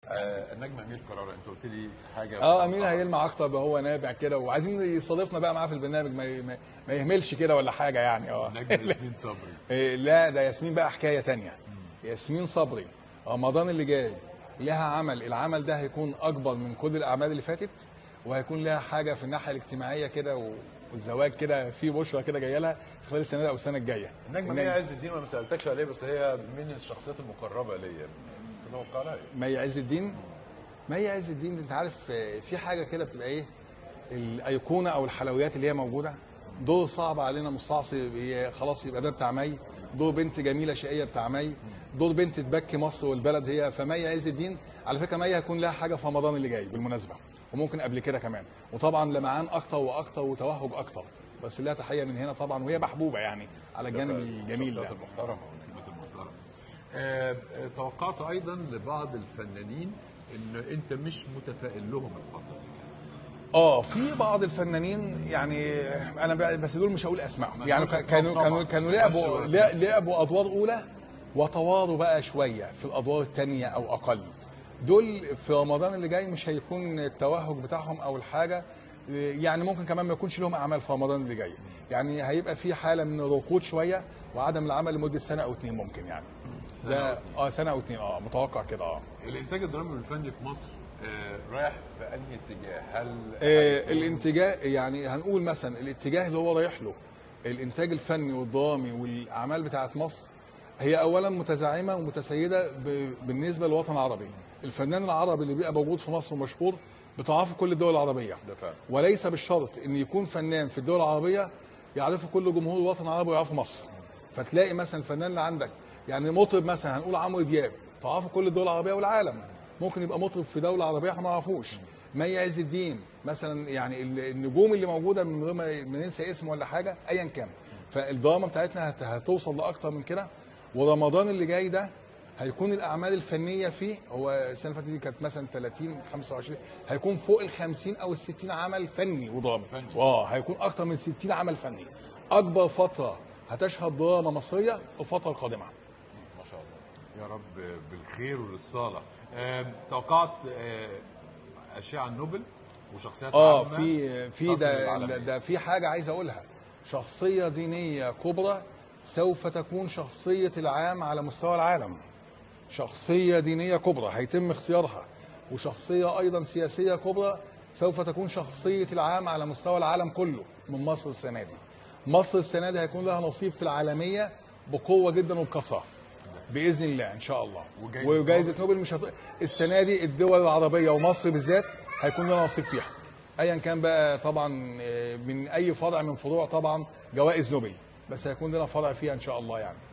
آه النجم امير كرارة انت قلت لي حاجه اه امير هيلمع اكتر هو نابع كده وعايزين يستضيفنا بقى معاه في البرنامج ما, ي- ما, ما يهملش كده ولا حاجه يعني اه النجم ياسمين صبري إيه، لا ده ياسمين بقى حكايه تانية ياسمين صبري رمضان اللي جاي لها عمل العمل ده هيكون اكبر من كل الاعمال اللي فاتت وهيكون لها حاجه في الناحيه الاجتماعيه كده و- والزواج كده في بشرى كده جايه لها خلال السنه دي او السنه الجايه النجمه مي عز الدين وانا ما سالتكش عليه بس هي من الشخصيات المقربه ليا تتوقع لها ايه؟ مي عز الدين مي عز الدين انت عارف آه، في حاجه كده بتبقى ايه الايقونه او الحلويات اللي هي موجوده دور صعب علينا مستعصي هي خلاص يبقى ده بتاع مي دور بنت جميله شقيه بتاع مي دور بنت تبكي مصر والبلد هي فمي عز الدين على فكره مي هيكون لها حاجه في رمضان اللي جاي بالمناسبه وممكن قبل كده كمان وطبعا لمعان اكتر واكتر وتوهج اكتر بس لها تحيه من هنا طبعا وهي محبوبه يعني على الجانب الجميل ده الشخصيات المحترمه والنجمات المحترمه آه آه، توقعت ايضا لبعض الفنانين ان انت مش متفائل لهم الفتره دي اه في بعض الفنانين يعني انا ب- بس دول مش هقول اسمائهم ما يعني نقولش كانوا أسمائهم كانوا طبعاً. كانوا ما لعبوا نقولش لا- لعبوا ادوار اولى وطواروا بقى شويه في الادوار الثانيه او اقل دول في رمضان اللي جاي مش هيكون التوهج بتاعهم او الحاجه يعني ممكن كمان ما يكونش لهم اعمال في رمضان اللي جاي يعني هيبقى في حاله من الركود شويه وعدم العمل لمده سنه او اتنين ممكن يعني سنة أو ده اه سنه او اتنين اه متوقع كده اه الانتاج الدرامي والفني في مصر آه رايح في انهي اتجاه؟ هل آه، هيكون- الاتجاه يعني هنقول مثلا الاتجاه اللي هو رايح له الانتاج الفني والدرامي والاعمال بتاعت مصر هي اولا متزعمه ومتسيده ب- بالنسبه للوطن العربي الفنان العربي اللي بيبقى موجود في مصر ومشهور بتعرفه كل الدول العربيه ده فعلا. وليس بالشرط ان يكون فنان في الدول العربيه يعرفه كل جمهور الوطن العربي ويعرفه مصر فتلاقي مثلا الفنان اللي عندك يعني مطرب مثلا هنقول عمرو دياب تعرفه كل الدول العربيه والعالم ممكن يبقى مطرب في دوله عربيه احنا ما نعرفوش مي عز الدين مثلا يعني ال- النجوم اللي موجوده من غير ما ما ننسى اسم ولا حاجه ايا كان فالدراما بتاعتنا هت- هتوصل لاكتر من كده ورمضان اللي جاي ده هيكون الاعمال الفنيه فيه هو السنه اللي فاتت دي كانت مثلا 30 25 هيكون فوق ال 50 او ال 60 عمل فني ودرامي فني. اه هيكون اكتر من 60 عمل فني اكبر فتره هتشهد دراما مصريه الفتره القادمه ما شاء الله يا رب بالخير وللصالح آه توقعت آه اشياء عن نوبل وشخصيات اه عامة في في تصل ده للعالمية. ده- ده في حاجه عايز اقولها شخصيه دينيه كبرى سوف تكون شخصيه العام على مستوى العالم شخصيه دينيه كبرى هيتم اختيارها وشخصيه ايضا سياسيه كبرى سوف تكون شخصيه العام على مستوى العالم كله من مصر السنه دي مصر السنه دي هيكون لها نصيب في العالميه بقوه جدا وبكثره باذن الله ان شاء الله وجايزة وجائزه نوبل مش هت... السنه دي الدول العربيه ومصر بالذات هيكون لنا نصيب فيها ايا كان بقى طبعا آه، من اي فرع من فروع طبعا جوائز نوبل بس هيكون لنا فرع فيها ان شاء الله يعني